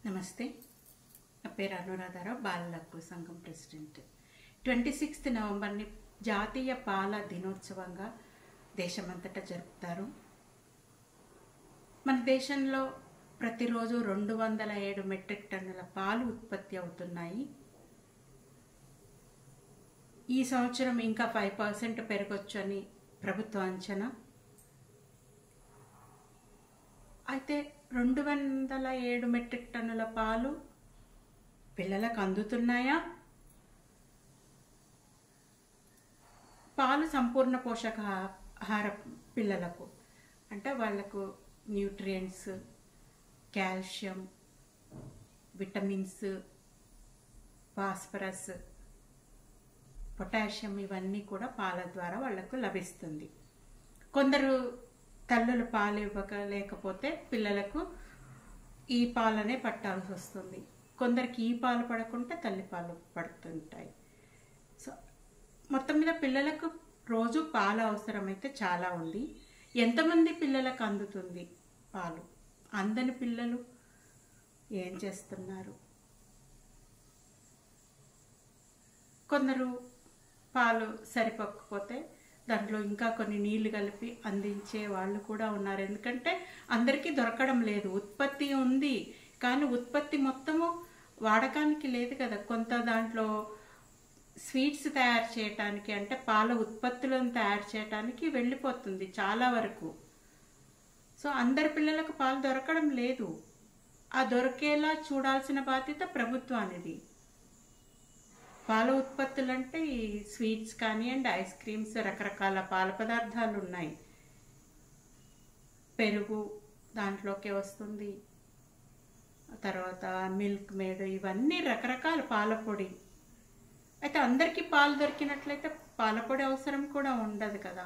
నమస్తే నా పేరు అనురాధారావు బాలల హక్కు సంఘం ప్రెసిడెంట్ ట్వంటీ సిక్స్త్ నవంబర్ని జాతీయ పాల దినోత్సవంగా దేశమంతటా జరుపుతారు మన దేశంలో ప్రతిరోజు రెండు వందల ఏడు మెట్రిక్ టన్నుల పాలు ఉత్పత్తి అవుతున్నాయి ఈ సంవత్సరం ఇంకా ఫైవ్ పర్సెంట్ పెరగొచ్చు అని ప్రభుత్వ అంచనా అయితే రెండు వందల ఏడు మెట్రిక్ టన్నుల పాలు పిల్లలకు అందుతున్నాయా పాలు సంపూర్ణ పోషక ఆహార పిల్లలకు అంటే వాళ్లకు nutrients calcium vitamins phosphorus potassium ఇవన్నీ కూడా పాల ద్వారా వాళ్లకు లభిస్తుంది కొందరు తల్లులు పాలు ఇవ్వక లేకపోతే పిల్లలకు ఈ పాలనే పట్టాల్సి వస్తుంది కొందరికి ఈ పాలు పడకుంటే తల్లి పాలు పడుతుంటాయి సో మొత్తం మీద పిల్లలకు రోజు పాల అవసరం అయితే చాలా ఉంది ఎంతమంది పిల్లలకు అందుతుంది పాలు అందని పిల్లలు ఏం చేస్తున్నారు కొందరు పాలు సరిపోకపోతే దాంట్లో ఇంకా కొన్ని నీళ్లు కలిపి అందించే వాళ్ళు కూడా ఉన్నారు ఎందుకంటే అందరికీ దొరకడం లేదు ఉత్పత్తి ఉంది కానీ ఉత్పత్తి మొత్తము వాడకానికి లేదు కదా కొంత దాంట్లో స్వీట్స్ తయారు చేయటానికి అంటే పాల ఉత్పత్తులను తయారు చేయటానికి వెళ్ళిపోతుంది చాలా వరకు సో అందరి పిల్లలకు పాలు దొరకడం లేదు ఆ దొరికేలా చూడాల్సిన బాధ్యత ప్రభుత్వానిది పాల ఉత్పత్తులు అంటే ఈ స్వీట్స్ కానివ్వండి ఐస్ క్రీమ్స్ రకరకాల పాల పదార్థాలు ఉన్నాయి పెరుగు దాంట్లోకే వస్తుంది తర్వాత మిల్క్ మేడ్ ఇవన్నీ రకరకాల పాల పొడి అయితే అందరికీ పాలు దొరికినట్లయితే పాల పొడి అవసరం కూడా ఉండదు కదా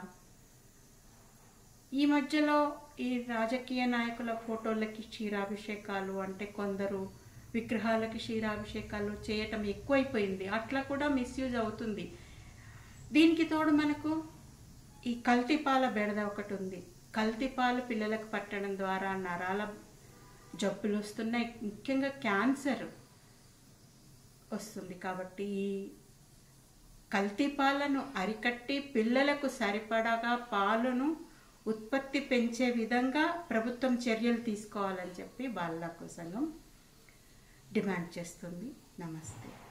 ఈ మధ్యలో ఈ రాజకీయ నాయకుల ఫోటోలకి క్షీరాభిషేకాలు అంటే కొందరు విగ్రహాలకి క్షీరాభిషేకాలు చేయటం ఎక్కువైపోయింది అట్లా కూడా మిస్యూజ్ అవుతుంది దీనికి తోడు మనకు ఈ కల్తీ పాల బెడద ఒకటి ఉంది కల్తీ పాలు పిల్లలకు పట్టడం ద్వారా నరాల జబ్బులు వస్తున్నాయి ముఖ్యంగా క్యాన్సర్ వస్తుంది కాబట్టి ఈ కల్తీ పాలను అరికట్టి పిల్లలకు సరిపడగా పాలను ఉత్పత్తి పెంచే విధంగా ప్రభుత్వం చర్యలు తీసుకోవాలని చెప్పి బాలలకు సంఘం డిమాండ్ చేస్తుంది నమస్తే